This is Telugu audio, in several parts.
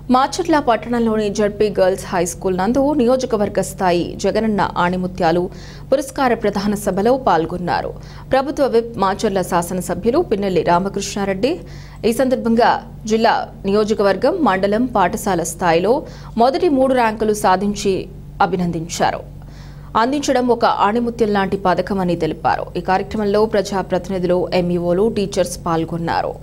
మాచర్ల పట్టణంలోని జడ్పీ గర్ల్స్ హై స్కూల్ నందు నియోజకవర్గ స్థాయి జగనన్న ఆణిముత్యాలు పురస్కార ప్రధాన సభలో పాల్గొన్నారు ప్రభుత్వ విప్ మాచర్ల శాసనసభ్యులు పిన్నెల్లి రామకృష్ణారెడ్డి ఈ సందర్భంగా జిల్లా నియోజకవర్గం మండలం పాఠశాల స్థాయిలో మొదటి మూడు ర్యాంకులు సాధించి అభినందించారు అందించడం ఒక ఆణిముత్యం లాంటి పథకమని తెలిపారు ఈ కార్యక్రమంలో ప్రజాప్రతినిధులు ఎంఈఓలు టీచర్స్ పాల్గొన్నారు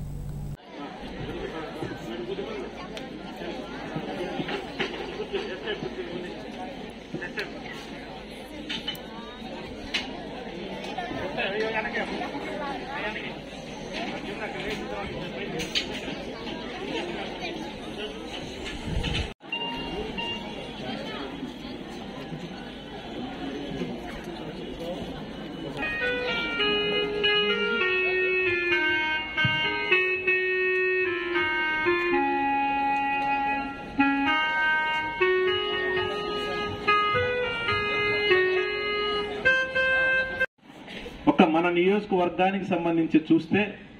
ఒక మన నియోజకవర్గానికి సంబంధించి చూస్తే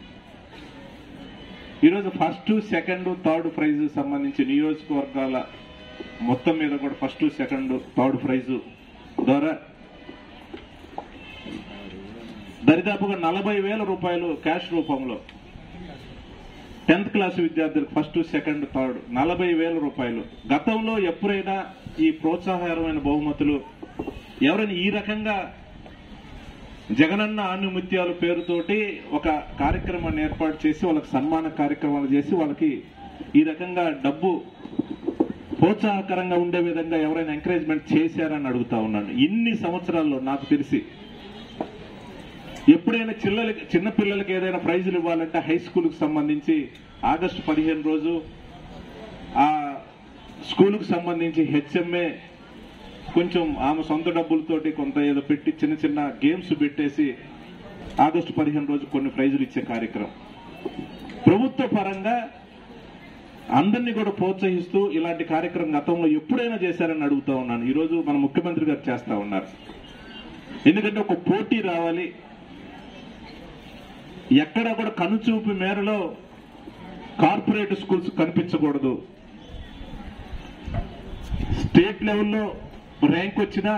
ఈరోజు ఫస్ట్ సెకండ్ థర్డ్ ప్రైజ్ సంబంధించి నియోజకవర్గాల మొత్తం మీద కూడా ఫస్ట్ సెకండ్ థర్డ్ ప్రైజ్ ద్వారా దరిదాపుగా నలభై వేల రూపాయలు క్యాష్ రూపంలో టెన్త్ క్లాస్ విద్యార్థులకు ఫస్ట్ సెకండ్ థర్డ్ నలభై వేల రూపాయలు గతంలో ఎప్పుడైనా ఈ ప్రోత్సాహకరమైన బహుమతులు ఎవరైనా ఈ రకంగా జగనన్న ఆణిముత్యాలు పేరుతోటి ఒక కార్యక్రమాన్ని ఏర్పాటు చేసి వాళ్ళకి సన్మాన కార్యక్రమాలు చేసి వాళ్ళకి ఈ రకంగా డబ్బు ప్రోత్సాహకరంగా ఉండే విధంగా ఎవరైనా ఎంకరేజ్మెంట్ చేశారని అడుగుతా ఉన్నాను ఇన్ని సంవత్సరాల్లో నాకు తెలిసి ఎప్పుడైనా చిల్లలకి చిన్న పిల్లలకి ఏదైనా ప్రైజులు ఇవ్వాలంటే హై స్కూల్కి సంబంధించి ఆగస్టు పదిహేను రోజు ఆ స్కూల్కి సంబంధించి హెచ్ఎంఏ కొంచెం ఆమె సొంత డబ్బులతోటి కొంత ఏదో పెట్టి చిన్న చిన్న గేమ్స్ పెట్టేసి ఆగస్టు పదిహేను రోజు కొన్ని ప్రైజులు ఇచ్చే కార్యక్రమం ప్రభుత్వ పరంగా అందరినీ కూడా ప్రోత్సహిస్తూ ఇలాంటి కార్యక్రమం గతంలో ఎప్పుడైనా చేశారని అడుగుతా ఉన్నాను ఈ రోజు మన ముఖ్యమంత్రి గారు చేస్తా ఉన్నారు ఎందుకంటే ఒక పోటీ రావాలి ఎక్కడ కూడా కనుచూపు మేరలో కార్పొరేట్ స్కూల్స్ కనిపించకూడదు స్టేట్ లెవెల్లో ర్యాంక్ వచ్చినా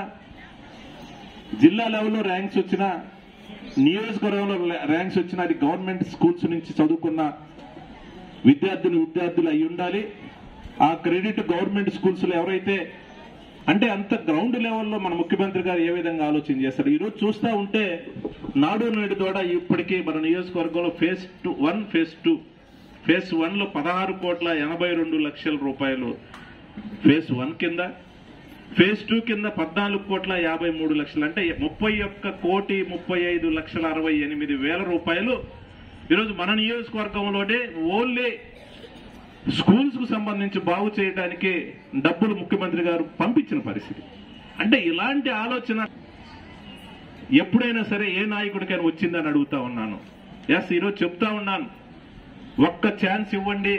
జిల్లా లెవెల్లో ర్యాంక్స్ వచ్చినా నియోజకవర్గంలో ర్యాంక్స్ వచ్చినా అది గవర్నమెంట్ స్కూల్స్ నుంచి చదువుకున్న విద్యార్థులు విద్యార్థులు అయి ఉండాలి ఆ క్రెడిట్ గవర్నమెంట్ స్కూల్స్ లో ఎవరైతే అంటే అంత గ్రౌండ్ లెవెల్లో మన ముఖ్యమంత్రి గారు ఏ విధంగా ఆలోచన చేస్తారు ఈ రోజు చూస్తా ఉంటే నాడు నేడు ద్వారా ఇప్పటికీ మన నియోజకవర్గంలో phase two one phase two phase one లో పదహారు కోట్ల ఎనభై రెండు లక్షల రూపాయలు ఫేజ్ వన్ కింద ఫేజ్ టూ కింద పద్నాలుగు కోట్ల యాభై మూడు లక్షలు అంటే ముప్పై ఒక్క కోటి ముప్పై ఐదు లక్షల అరవై ఎనిమిది వేల రూపాయలు ఈరోజు మన నియోజకవర్గంలోనే ఓన్లీ స్కూల్స్ కు సంబంధించి బాగు చేయడానికి డబ్బులు ముఖ్యమంత్రి గారు పంపించిన పరిస్థితి అంటే ఇలాంటి ఆలోచన ఎప్పుడైనా సరే ఏ నాయకుడికైనా వచ్చిందని అడుగుతా ఉన్నాను ఎస్ ఈరోజు చెప్తా ఉన్నాను ఒక్క ఛాన్స్ ఇవ్వండి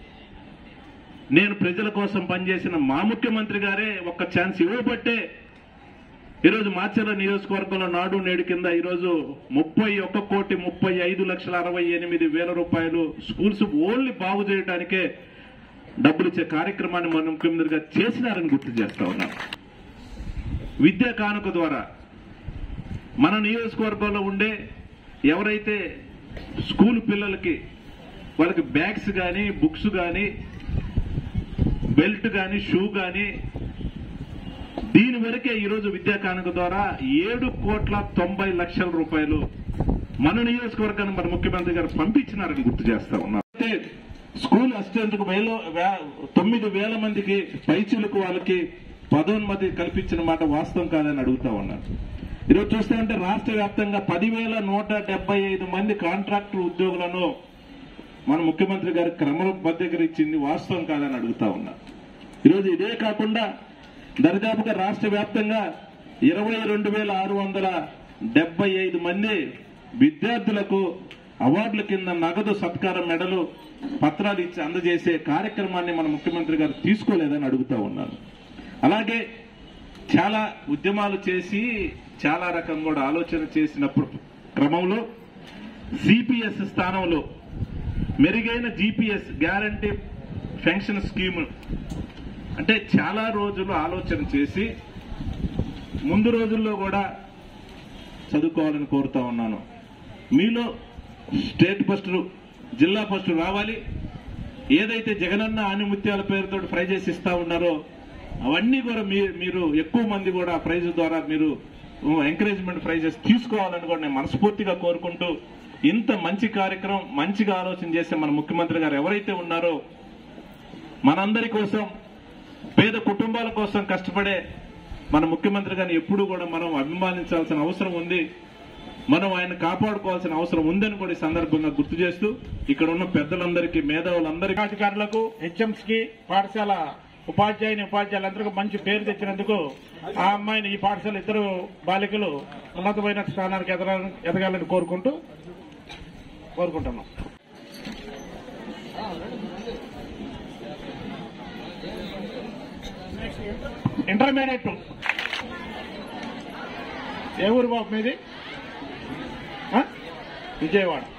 నేను ప్రజల కోసం పనిచేసిన మా ముఖ్యమంత్రి గారే ఒక్క ఛాన్స్ ఇవ్వబట్టే ఈరోజు మాచర్ల నియోజకవర్గంలో నాడు నేడు కింద ఈరోజు ముప్పై ఒక్క కోటి ముప్పై ఐదు లక్షల అరవై ఎనిమిది వేల రూపాయలు స్కూల్స్ ఓన్లీ బాగు చేయడానికే డబ్బులు ఇచ్చే కార్యక్రమాన్ని మన ముఖ్యమంత్రి గారు చేసినారని గుర్తు చేస్తా ఉన్నాం విద్యా కానుక ద్వారా మన నియోజకవర్గంలో ఉండే ఎవరైతే స్కూల్ పిల్లలకి వాళ్ళకి బ్యాగ్స్ కానీ బుక్స్ కానీ బెల్ట్ కానీ షూ కానీ దీని వరకే ఈరోజు విద్యా కానుక ద్వారా ఏడు కోట్ల తొంభై లక్షల రూపాయలు మన నియోజకవర్గాన్ని మన ముఖ్యమంత్రి గారు పంపించినారని గుర్తు చేస్తా ఉన్నారు అయితే స్కూల్ అసిస్టెంట్ వేల వే- తొమ్మిది వేల మందికి పైచులకు వాళ్ళకి పదోన్నతి కల్పించిన మాట వాస్తవం కాదని అడుగుతా ఉన్నారు ఈరోజు చూస్తే అంటే రాష్ట్ర వ్యాప్తంగా పదివేల నూట డెబ్బై ఐదు మంది కాంట్రాక్టర్ ఉద్యోగులను మన ముఖ్యమంత్రి గారు క్రమబద్ధీకరించింది వాస్తవం కాదని అడుగుతా ఉన్నా ఈరోజు ఇదే కాకుండా దరిదాపుగా రాష్ట్ర వ్యాప్తంగా ఇరవై రెండు వేల ఆరు వందల డెబ్బై ఐదు మంది విద్యార్థులకు అవార్డుల కింద నగదు సత్కార మెడలు పత్రాలు ఇచ్చి అందజేసే కార్యక్రమాన్ని మన ముఖ్యమంత్రి గారు తీసుకోలేదని అడుగుతా ఉన్నాను అలాగే చాలా ఉద్యమాలు చేసి చాలా రకం కూడా ఆలోచన చేసినప్పుడు క్రమంలో సిపిఎస్ స్థానంలో మెరుగైన జీపీఎస్ గ్యారంటీ పెన్షన్ స్కీమ్ అంటే చాలా రోజులు ఆలోచన చేసి ముందు రోజుల్లో కూడా చదువుకోవాలని కోరుతా ఉన్నాను మీలో స్టేట్ ఫస్ట్ జిల్లా ఫస్ట్ రావాలి ఏదైతే జగనన్న ఆనిముత్యాల పేరుతో ప్రైజెస్ ఇస్తా ఉన్నారో అవన్నీ కూడా మీ- మీరు ఎక్కువ మంది కూడా ప్రైజ్ ద్వారా మీరు ఎంకరేజ్మెంట్ ప్రైజెస్ తీసుకోవాలని కూడా నేను మనస్ఫూర్తిగా కోరుకుంటూ ఇంత మంచి కార్యక్రమం మంచిగా ఆలోచన చేసే మన ముఖ్యమంత్రి గారు ఎవరైతే ఉన్నారో మనందరి కోసం పేద కుటుంబాల కోసం కష్టపడే మన ముఖ్యమంత్రి గారిని ఎప్పుడూ కూడా మనం అభిమానించాల్సిన అవసరం ఉంది మనం ఆయన కాపాడుకోవాల్సిన అవసరం ఉందని కూడా ఈ సందర్భంగా గుర్తు చేస్తూ ఇక్కడ ఉన్న పెద్దలందరికీ మేధావులందరికీ అధికారులకు హెచ్ఎంస్ కి పాఠశాల ఉపాధ్యాయుని ఉపాధ్యాయులందరికీ మంచి పేరు తెచ్చినందుకు ఆ అమ్మాయిని ఈ పాఠశాల ఇద్దరు బాలికలు ఉన్నతమైన స్థానానికి ఎదగాలని ఎదగాలని కోరుకుంటూ కోరుకుంటున్నాం ఇంటర్మీడియట్ ఏ ఊరు బాబు మీది ఆ? విజయవాడ